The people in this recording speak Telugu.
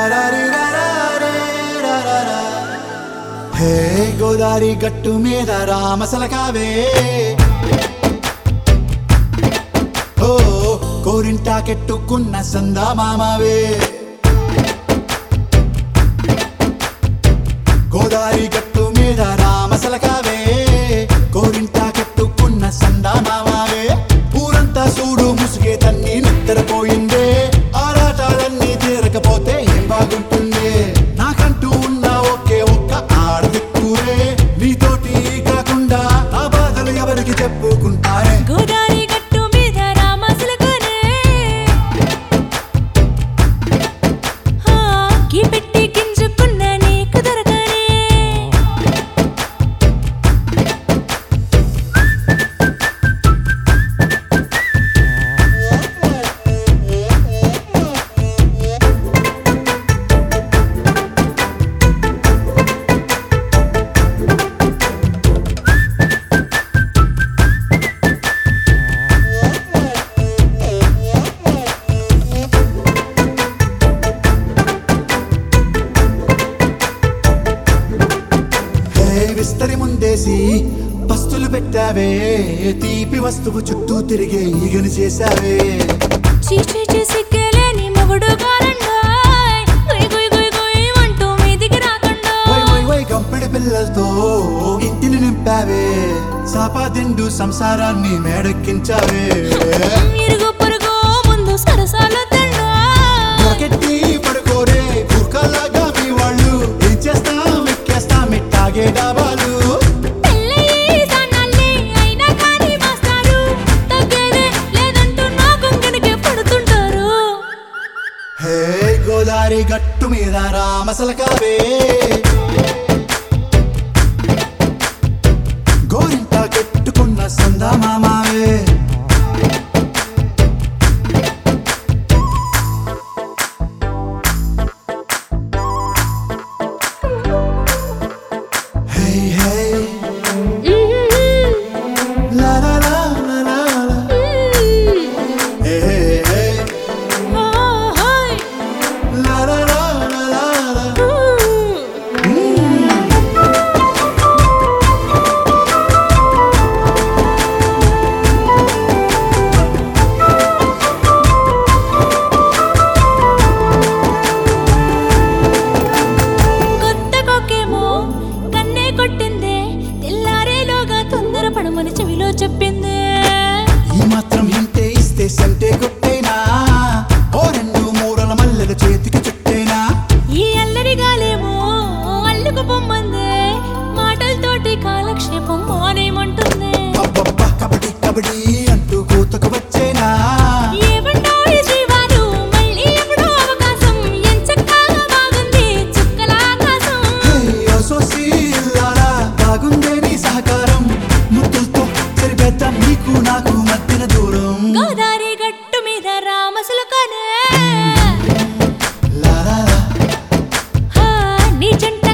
హే గోదారి గట్టు మీద రామసలకావే ఓ కోరింటాకెట్టుకున్న సందా మామావే గోదారి గట్టు మీద రామసలకావే కోరింటాకెట్టుకున్న సందా మామావే ఊరంతా చూడు ముసుగే తన్ని నిద్రపోయిందే ఆరాటాలన్నీ తీరకపోతే ఏం బాగుంటుంది నాకంటూ ఉన్న ఒకే ఒక్క ఆడదిక్కురే నీతోటి కాకుండా నా బాధలు ఎవరికి చెప్పుకుంటారే గోదారి గట్టు మీద రామసులకునే హా, గీ పెట్టి గింజుకున్న నీకు దొరకనే హే విస్తరి ముందేసి పస్తులు పెట్టావే తీపి వస్తువు చుట్టూ తిరిగే ఈగను చేశావే చీచీ చేసి కేలేని మొగుడు కారండాయ్ గుయ్ గుయ్ గుయ్ గుయ్ అంటూ మీదికి రాకుండా వై వై వై గంపెడి పిల్లలతో ఇంటిని నింపావే సాపాదిండు సంసారాన్ని మేడెక్కించావే ఇరుగు పొరుగు ముందు సరసాలు తండా మొరకెట్టి పడుకోరే కుక్కలాగా మీ వాళ్ళు ఏం చేస్తాం ఎక్కేస్తాం ఇట్టాగే డాబాలు పెళ్ళయి దానాల్ని అయినా కానీ మాస్తారు తగ్గేదే లేదంటూ నా కొంగడికి పడుతుంటారు హే గోదారి గట్టు మీద రామసలకావే గోరింట కట్టుకున్న సందా మామావే హే హే లా లా లా లా లా లా. హే హే హే లా లా లా లా లా లా. కొత్త కొక్కేమో కన్నే కొట్టిందే తెల్లారేలోగా తొందరపడమని చెవిలో చెప్పిందే ఈ మాత్రం హింటే ఇస్తే సంటే కొట్టేనా ఓ రెండు మూరల మల్లెల చేతికి చుట్టేనా ఈ అల్లరి గాలేమో అల్లుకు పొమ్మందే మాటలతోటి కాలక్షేపం మానేమంటుంది అబ్బబ్బా కబడ్డీ కబడ్డీ అంటూ కూతకు వచ్చేనా ఏమంటావు శ్రీవారు మళ్ళీ ఎప్పుడో అవకాశం ఎంచక్కా బాగుంది చుక్కల ఆకాశం హే, ఓ సోసి ఇల్లారా, బాగుందే నీ సహకారం ముద్దులతో సరిపెద్దాం నీకు నాకు మధ్యన దూరం గోదారి గట్టు మీద రామసులకనే లా లా లా. హా, నీ జంట